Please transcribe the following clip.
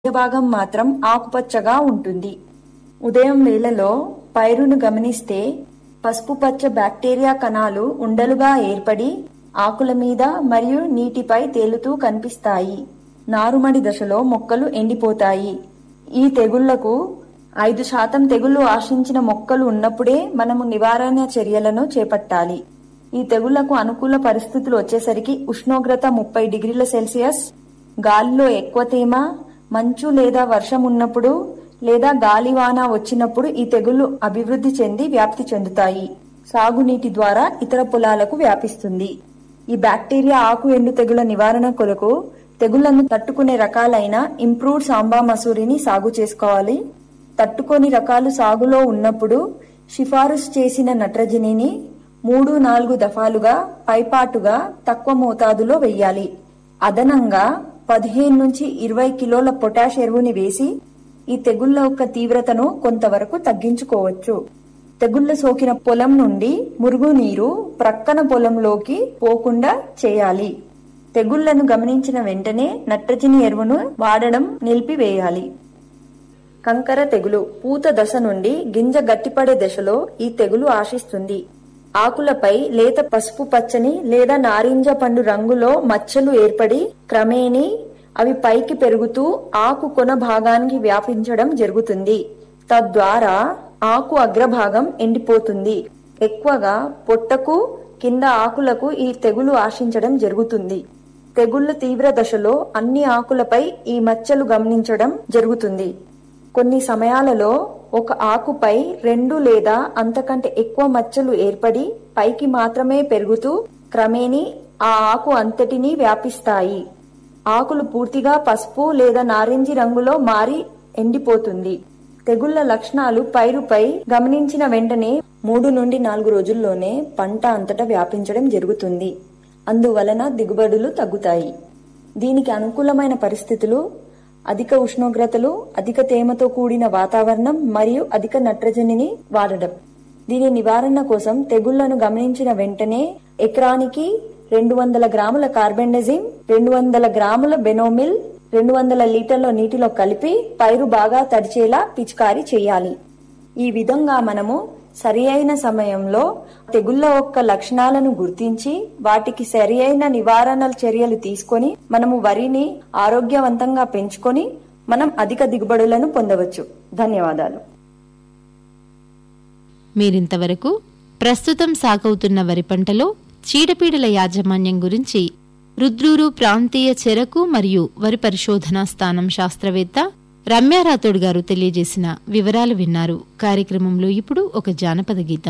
భాగం మాత్రం ఆకుపచ్చగా ఉంటుంది ఉదయం వేళలో పైరును గమనిస్తే పసుపు పచ్చ బ్యాక్టీరియా కణాలు ఉండలుగా ఏర్పడి ఆకుల మీద మరియు నీటిపై తేలుతూ కనిపిస్తాయి నారుమడి దశలో మొక్కలు ఎండిపోతాయి ఈ తెగుళ్లకు ఐదు శాతం తెగుళ్లు ఆశించిన మొక్కలు ఉన్నప్పుడే మనము నివారణ చర్యలను చేపట్టాలి ఈ తెగుళ్లకు అనుకూల పరిస్థితులు వచ్చేసరికి ఉష్ణోగ్రత ముప్పై డిగ్రీల సెల్సియస్ గాలిలో ఎక్కువ తేమ మంచు లేదా వర్షం ఉన్నప్పుడు లేదా గాలివాన వచ్చినప్పుడు ఈ తెగుళ్లు అభివృద్ధి చెంది వ్యాప్తి చెందుతాయి సాగునీటి ద్వారా ఇతర పొలాలకు వ్యాపిస్తుంది ఈ బ్యాక్టీరియా ఆకు ఎండు తెగుల నివారణ కొరకు తెగుళ్లను తట్టుకునే రకాలైన ఇంప్రూవ్డ్ సాంబా మసూరిని సాగు చేసుకోవాలి తట్టుకొని రకాలు సాగులో ఉన్నప్పుడు సిఫారసు చేసిన నత్రజనిని మూడు నాలుగు దఫాలుగా పైపాటుగా తక్కువ మోతాదులో వెయ్యాలి అదనంగా పదిహేను నుంచి ఇరవై కిలోల పొటాష్ ఎరువుని వేసి ఈ తెగుళ్ల యొక్క తీవ్రతను కొంతవరకు తగ్గించుకోవచ్చు తెగుళ్ల సోకిన పొలం నుండి మురుగునీరు ప్రక్కన పొలంలోకి పోకుండా చేయాలి తెగుళ్లను గమనించిన వెంటనే నత్రజని ఎరువును వాడడం నిలిపివేయాలి కంకర తెగులు పూత దశ నుండి గింజ గట్టిపడే దశలో ఈ తెగులు ఆశిస్తుంది ఆకులపై లేత పసుపు పచ్చని లేదా నారింజ పండు రంగులో మచ్చలు ఏర్పడి క్రమేణీ అవి పైకి పెరుగుతూ ఆకు కొన భాగానికి వ్యాపించడం జరుగుతుంది తద్వారా ఆకు అగ్రభాగం ఎండిపోతుంది ఎక్కువగా పొట్టకు కింద ఆకులకు ఈ తెగులు ఆశించడం జరుగుతుంది తెగుళ్ల తీవ్ర దశలో అన్ని ఆకులపై ఈ మచ్చలు గమనించడం జరుగుతుంది కొన్ని సమయాలలో ఒక ఆకుపై రెండు లేదా అంతకంటే ఎక్కువ మచ్చలు ఏర్పడి పైకి మాత్రమే పెరుగుతూ క్రమేణీ ఆ ఆకు అంతటినీ వ్యాపిస్తాయి ఆకులు పూర్తిగా పసుపు లేదా నారింజి రంగులో మారి ఎండిపోతుంది తెగుళ్ల లక్షణాలు పైరుపై గమనించిన వెంటనే మూడు నుండి నాలుగు రోజుల్లోనే పంట అంతటా వ్యాపించడం జరుగుతుంది అందువలన దిగుబడులు తగ్గుతాయి దీనికి అనుకూలమైన పరిస్థితులు అధిక ఉష్ణోగ్రతలు అధిక తేమతో కూడిన వాతావరణం మరియు అధిక నత్రజనిని వాడడం దీని నివారణ కోసం తెగుళ్లను గమనించిన వెంటనే ఎకరానికి రెండు వందల గ్రాముల కార్బెండజిమ్ రెండు వందల గ్రాముల బెనోమిల్ రెండు వందల లీటర్ల నీటిలో కలిపి పైరు బాగా తడిచేలా పిచికారీ చేయాలి ఈ విధంగా మనము సరి అయిన సమయంలో తెగుళ్ల యొక్క లక్షణాలను గుర్తించి వాటికి సరి అయిన నివారణ చర్యలు తీసుకొని మనము వరిని ఆరోగ్యవంతంగా పెంచుకొని మనం అధిక దిగుబడులను పొందవచ్చు ధన్యవాదాలు మీరింతవరకు ప్రస్తుతం సాగవుతున్న వరి పంటలో చీడపీడల యాజమాన్యం గురించి రుద్రూరు ప్రాంతీయ చెరకు మరియు వరి పరిశోధనా స్థానం శాస్త్రవేత్త రమ్య రాథోడ్ గారు తెలియజేసిన వివరాలు విన్నారు కార్యక్రమంలో ఇప్పుడు ఒక జానపద గీతం